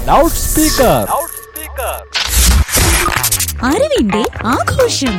loud speaker അറിവിന്റെ ആഘോഷം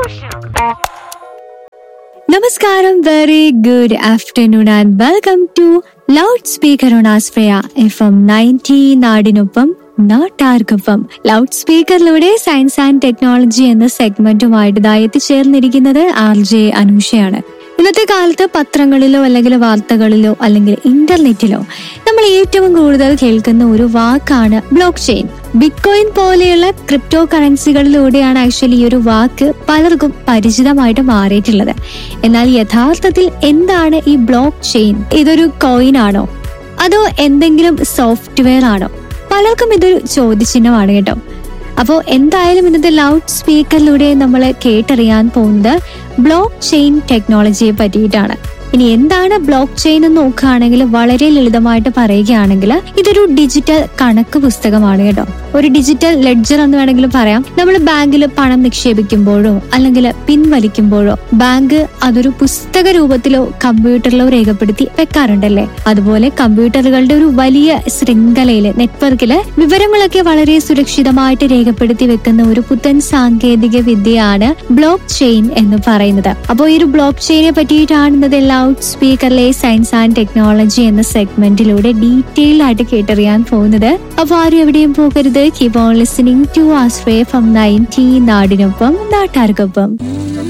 നമസ്കാരം very good afternoon and welcome to loud speaker on Ashraya F M ninety നാടിനൊപ്പം നാട്ടാർക്കൊപ്പം ലൗഡ് സ്പീക്കറിലൂടെ സയൻസ് ആൻഡ് ടെക്നോളജി എന്ന സെഗ്മെന്റുമായിട്ട് ഇതാ എത്തിച്ചേർന്നിരിക്കുന്നത് ആർ ജെ അനൂഷയാണ് ഇന്നത്തെ കാലത്ത് പത്രങ്ങളിലോ അല്ലെങ്കിൽ വാർത്തകളിലോ അല്ലെങ്കിൽ ഇന്റർനെറ്റിലോ നമ്മൾ ഏറ്റവും കൂടുതൽ കേൾക്കുന്ന ഒരു വാക്കാണ് ബ്ലോക്ക് ചെയിൻ ബിറ്റ്കോയിൻ പോലെയുള്ള ക്രിപ്റ്റോ കറൻസികളിലൂടെയാണ് ആക്ച്വലി ഈ ഒരു വാക്ക് പലർക്കും പരിചിതമായിട്ട് മാറിയിട്ടുള്ളത് എന്നാൽ യഥാർത്ഥത്തിൽ എന്താണ് ഈ ബ്ലോക്ക് ചെയിൻ ഇതൊരു കോയിൻ ആണോ അതോ എന്തെങ്കിലും സോഫ്റ്റ്വെയർ ആണോ പലർക്കും ഇതൊരു ചോദ്യചിഹ്നമാണ് കേട്ടോ അപ്പോൾ എന്തായാലും ഇന്നത്തെ ലൗഡ് സ്പീക്കറിലൂടെ നമ്മൾ കേട്ടറിയാൻ പോകുന്നത് ബ്ലോക്ക് ചെയിൻ ടെക്നോളജിയെ പറ്റിയിട്ടാണ് ഇനി എന്താണ് ബ്ലോക്ക് ചെയിൻ എന്ന് നോക്കുകയാണെങ്കിൽ വളരെ ലളിതമായിട്ട് പറയുകയാണെങ്കിൽ ഇതൊരു ഡിജിറ്റൽ കണക്ക് പുസ്തകമാണ് കേട്ടോ ഒരു ഡിജിറ്റൽ ലെഡ്ജർ എന്ന് വേണമെങ്കിൽ പറയാം നമ്മൾ ബാങ്കിൽ പണം നിക്ഷേപിക്കുമ്പോഴോ അല്ലെങ്കിൽ പിൻവലിക്കുമ്പോഴോ ബാങ്ക് അതൊരു പുസ്തക രൂപത്തിലോ കമ്പ്യൂട്ടറിലോ രേഖപ്പെടുത്തി വെക്കാറുണ്ടല്ലേ അതുപോലെ കമ്പ്യൂട്ടറുകളുടെ ഒരു വലിയ ശൃംഖലയില് നെറ്റ്വർക്കില് വിവരങ്ങളൊക്കെ വളരെ സുരക്ഷിതമായിട്ട് രേഖപ്പെടുത്തി വെക്കുന്ന ഒരു പുത്തൻ സാങ്കേതിക വിദ്യയാണ് ബ്ലോക്ക് ചെയിൻ എന്ന് പറയുന്നത് അപ്പോൾ ഈ ഒരു ബ്ലോക്ക് ചെയിനെ പറ്റിയിട്ടാണ് ഇന്നത്തെ ലൗഡ് സ്പീക്കറിലെ സയൻസ് ആൻഡ് ടെക്നോളജി എന്ന സെഗ്മെന്റിലൂടെ ഡീറ്റെയിൽ ആയിട്ട് കേട്ടറിയാൻ പോകുന്നത് അപ്പോൾ ആരും എവിടെയും പോകരുത് keep on listening to Ashraya from ninety നാടിനൊപ്പം നാട്ടാർക്കൊപ്പം